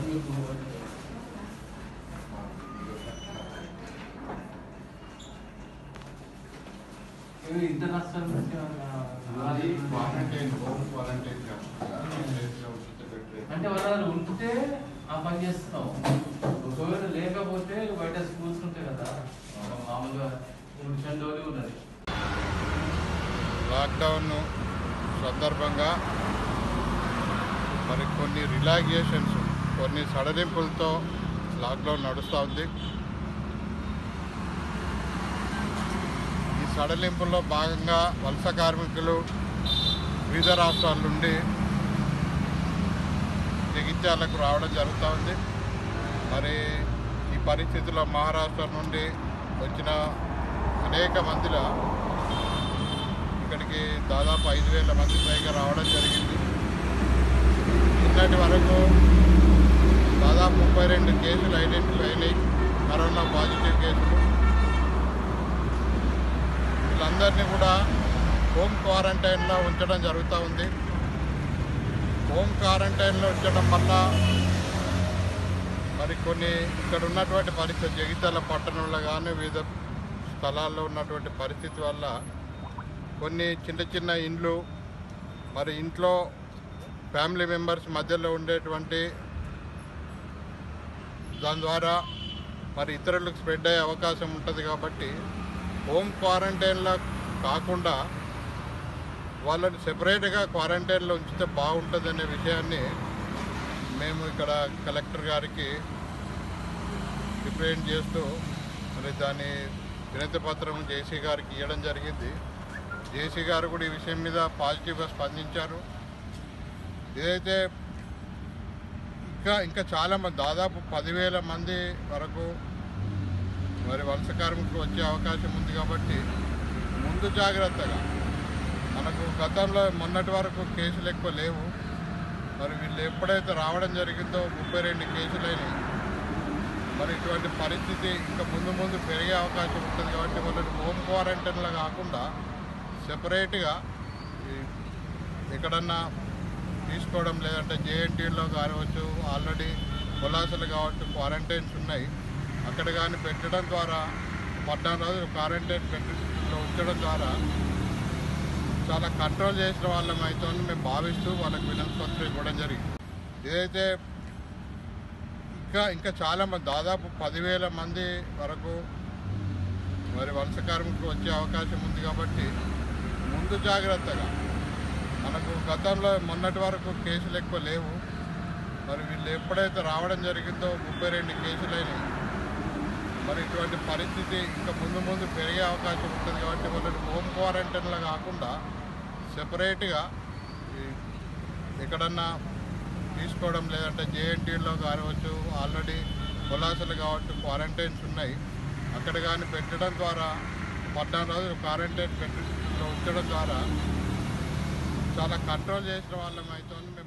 ఇద్దరు రాష్ట్రాల నుంచి అది ఏమన్నా క్వారంటైన్ హోమ్ క్వారంటైన్ కాకుండా ప్లేస్లో కూర్చోబెట్టి అంటే వాళ్ళు ఉంటే ఆ పని చేస్తున్నాం ఒకవేళ లేకపోతే బయట స్కూల్స్ ఉంటాయి కదా మామూలుగా మిషన్ డోరీ ఉన్నది లాక్డౌన్ సందర్భంగా మరి కొన్ని రిలాక్సేషన్స్ కొన్ని సడలింపులతో లాక్డౌన్ నడుస్తూ ఉంది ఈ సడలింపుల్లో భాగంగా వలస కార్మికులు వివిధ రాష్ట్రాల నుండి జగిత్యాలకు రావడం జరుగుతూ ఉంది మరి ఈ పరిస్థితుల్లో మహారాష్ట్ర నుండి వచ్చిన అనేక మందిలో ఇక్కడికి దాదాపు ఐదు వేల మంది పైగా రావడం జరిగింది నిన్నటి వరకు దాదాపు ముప్పై రెండు కేసులు ఐడెంటిఫై అయినాయి కరోనా పాజిటివ్ కేసులు వీళ్ళందరినీ కూడా హోమ్ క్వారంటైన్లో ఉంచడం జరుగుతూ ఉంది హోమ్ క్వారంటైన్లో ఉంచడం వల్ల మరి కొన్ని ఇక్కడ ఉన్నటువంటి పరిస్థితి జగిత్యాల పట్టణంలో కానీ వివిధ స్థలాల్లో ఉన్నటువంటి పరిస్థితి వల్ల కొన్ని చిన్న చిన్న ఇండ్లు మరి ఇంట్లో ఫ్యామిలీ మెంబర్స్ మధ్యలో ఉండేటువంటి దాని ద్వారా మరి ఇతరులకు స్ప్రెడ్ అయ్యే అవకాశం ఉంటుంది కాబట్టి హోమ్ క్వారంటైన్లో కాకుండా వాళ్ళని సెపరేట్గా క్వారంటైన్లో ఉంచితే బాగుంటుందనే విషయాన్ని మేము ఇక్కడ కలెక్టర్ గారికి రిప్రజెంట్ చేస్తూ మరి దాని వినతి పత్రం జేసీ గారికి ఇవ్వడం జరిగింది జేసీ గారు కూడా ఈ విషయం మీద పాజిటివ్గా స్పందించారు ఏదైతే ఇంకా ఇంకా చాలా మంది దాదాపు పదివేల మంది వరకు మరి వలస కార్మికులు వచ్చే అవకాశం ఉంది కాబట్టి ముందు జాగ్రత్తగా మనకు గతంలో మొన్నటి వరకు కేసులు ఎక్కువ లేవు మరి వీళ్ళు ఎప్పుడైతే రావడం జరిగిందో ముప్పై రెండు కేసులైనవి మరి ఇటువంటి పరిస్థితి ఇంకా ముందు ముందు పెరిగే అవకాశం ఉంటుంది కాబట్టి వాళ్ళని హోమ్ క్వారంటైన్లో కాకుండా సెపరేట్గా ఈ ఎక్కడన్నా తీసుకోవడం లేదంటే జేఎన్టీలో కానివచ్చు ఆల్రెడీ పొలాసలు కావచ్చు క్వారంటైన్స్ ఉన్నాయి అక్కడ కానీ పెట్టడం ద్వారా పద్నాలుగు రోజులు క్వారంటైన్ పెట్టడంలో ఉంచడం ద్వారా చాలా కంట్రోల్ చేసిన వాళ్ళం అవుతుందని మేము భావిస్తూ వాళ్ళకి వినతి పత్రం ఇవ్వడం జరిగింది ఏదైతే ఇంకా ఇంకా చాలా మంది దాదాపు పదివేల మంది వరకు మరి వలస కార్మికులు వచ్చే అవకాశం ఉంది కాబట్టి ముందు జాగ్రత్తగా మనకు గతంలో మొన్నటి వరకు కేసులు ఎక్కువ లేవు మరి వీళ్ళు ఎప్పుడైతే రావడం జరిగిందో ముప్పై రెండు కేసులైనవి మరి ఇటువంటి పరిస్థితి ఇంకా ముందు ముందు పెరిగే అవకాశం ఉంటుంది కాబట్టి వాళ్ళని హోమ్ క్వారంటైన్లో కాకుండా సెపరేట్గా ఈ ఎక్కడన్నా తీసుకోవడం లేదంటే జేఎన్టీలో కానివచ్చు ఆల్రెడీ పొలాసలు కావచ్చు క్వారంటైన్స్ ఉన్నాయి అక్కడ కానీ పెట్టడం ద్వారా పద్నాలుగు రోజులు క్వారంటైన్ పెట్టడంలో ఉంచడం ద్వారా చాలా కంట్రోల్ చేసిన వాళ్ళం అవుతుంది